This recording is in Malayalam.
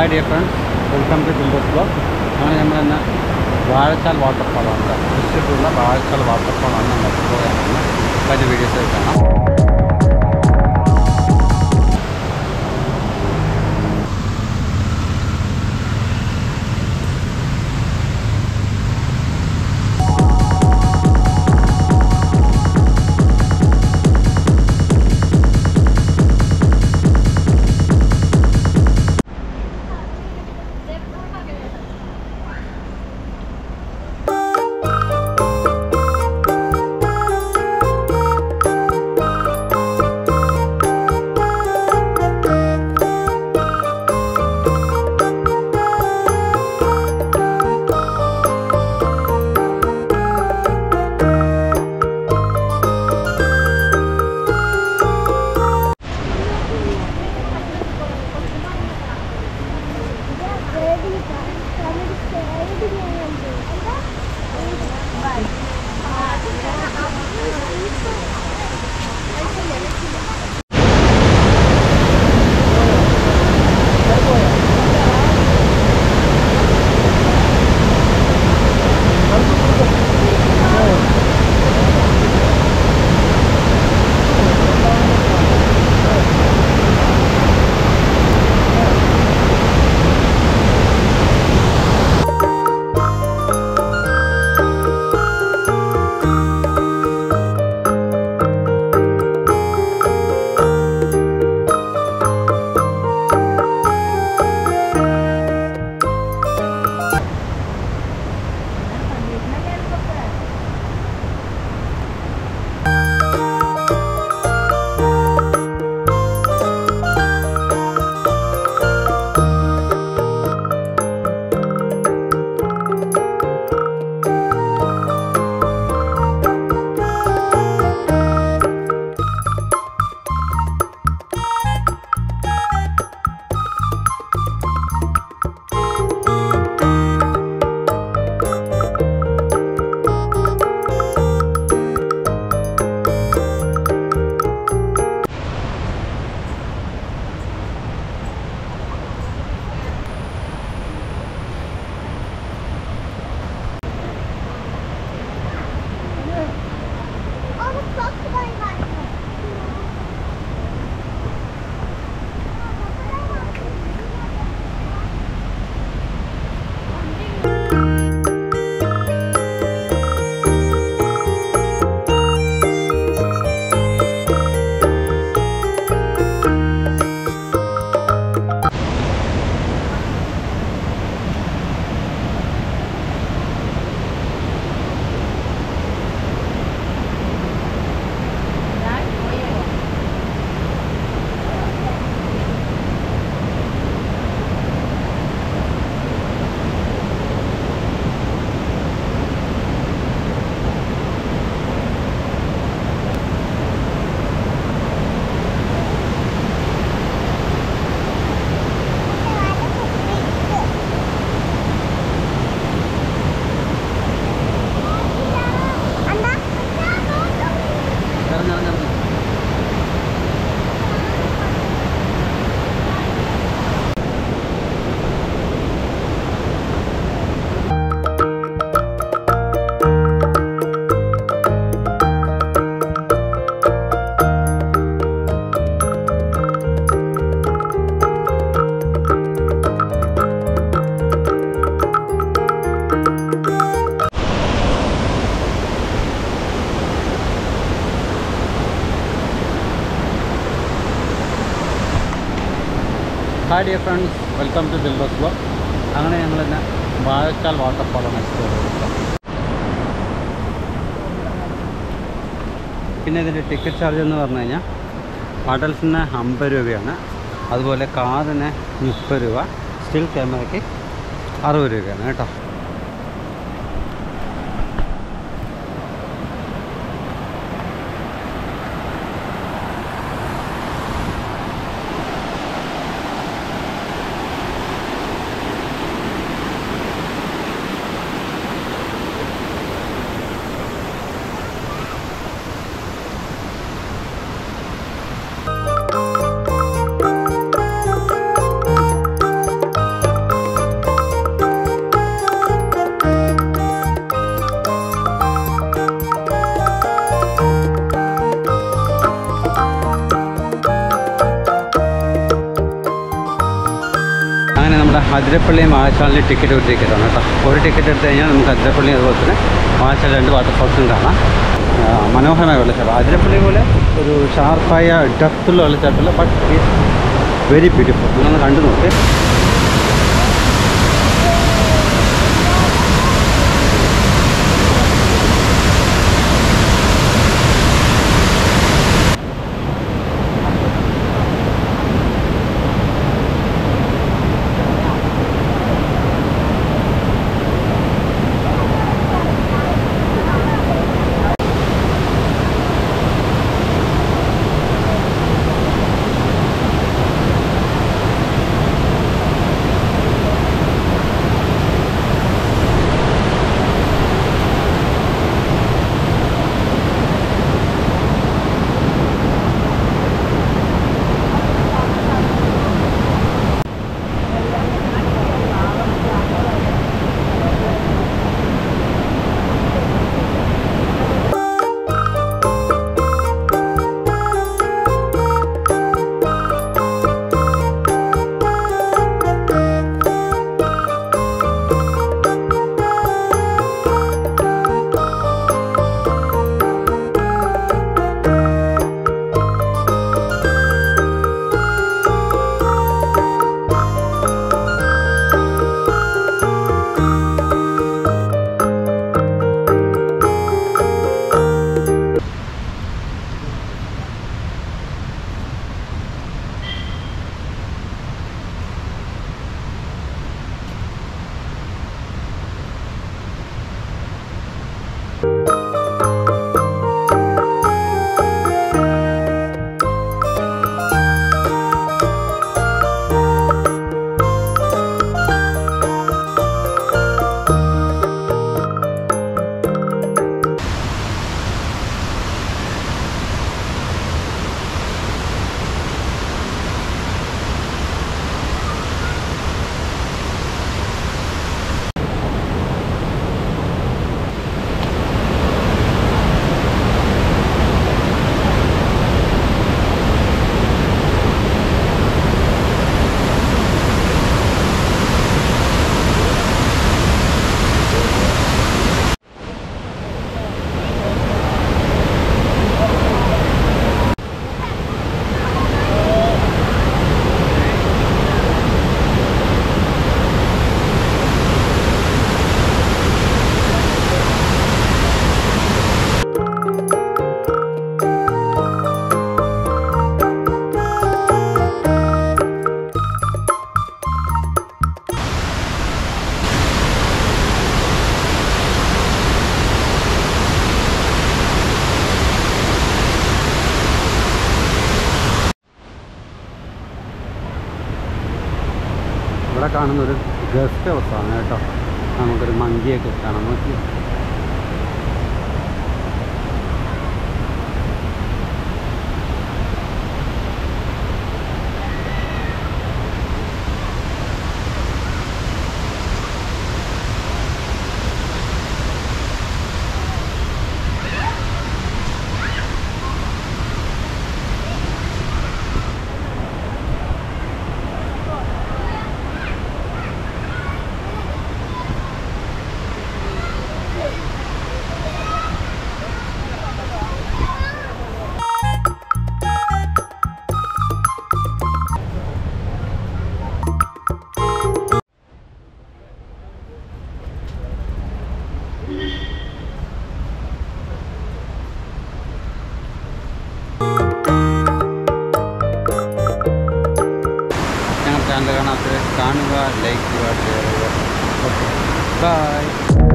Hi dear friends welcome to builders blog അങ്ങനെ നമ്മൾ ഇന്ന് വാഴച്ചാൽ വാട്ടർഫാളാണ് തൃശ്ശൂരിലുള്ള വാഴച്ചാൽ വാട്ടർഫാളാണ് നമ്മൾ എക്സ്പ്ലോർ ചെയ്യാൻ പോകുന്നത് അതിൻ്റെ വീഡിയോസ് കാണാം ഇറങ്ങ്, ഇറങ്ങ്, ഇറങ്ങ്. Hi dear friends welcome to builders blog അങ്ങനെ ഞങ്ങൾ ഇന്ന് വാഴച്ചാൽ വാട്ടർഫാളാണ് എക്സ്പ്ലോർ ചെയ്തത് പിന്നെ ഇതിൻ്റെ ടിക്കറ്റ് ചാർജ് എന്ന് പറഞ്ഞു കഴിഞ്ഞാൽ അഡൽസിന് അമ്പത് രൂപയാണ് അതുപോലെ കാറിന് മുപ്പത് രൂപ സ്റ്റിൽ ക്യാമറയ്ക്ക് അറുപത് രൂപയാണ് കേട്ടോ നമ്മുടെ അതിരപ്പള്ളിയും വാഴച്ചാലിൻ്റെ ടിക്കറ്റ് ഒരു ടിക്കറ്റാണ് കേട്ടോ ഒരു ടിക്കറ്റ് എടുത്തു കഴിഞ്ഞാൽ നമുക്ക് അതിരപ്പള്ളി അതുപോലെ തന്നെ വാഴച്ചാൽ രണ്ട് വാട്ടർഫോൾസും കാണാം ആ, മനോഹരമായ വെള്ളച്ചാട്ടം അതിരപ്പള്ളി പോലെ ഒരു ഷാർപ്പായ ഡെപ്തുള്ള വെള്ളച്ചാട്ടമല്ല ബട്ട് ഈസ് വെരി ബ്യൂട്ടിഫുൾ നിങ്ങളൊന്ന് കണ്ടു നോക്ക് ഇവിടെ കാണുന്ന ഒരു ഗസ്റ്റ് ഹൗസാണ് കേട്ടോ നമുക്കൊരു മങ്കിയൊക്കെ കാണാം നോക്കി ഞങ്ങളുടെ ചാനൽ കാണാത്തത് കാണുക ലൈക്ക് ചെയ്യുക ഷെയർ ചെയ്യുക ഓക്കെ ബൈ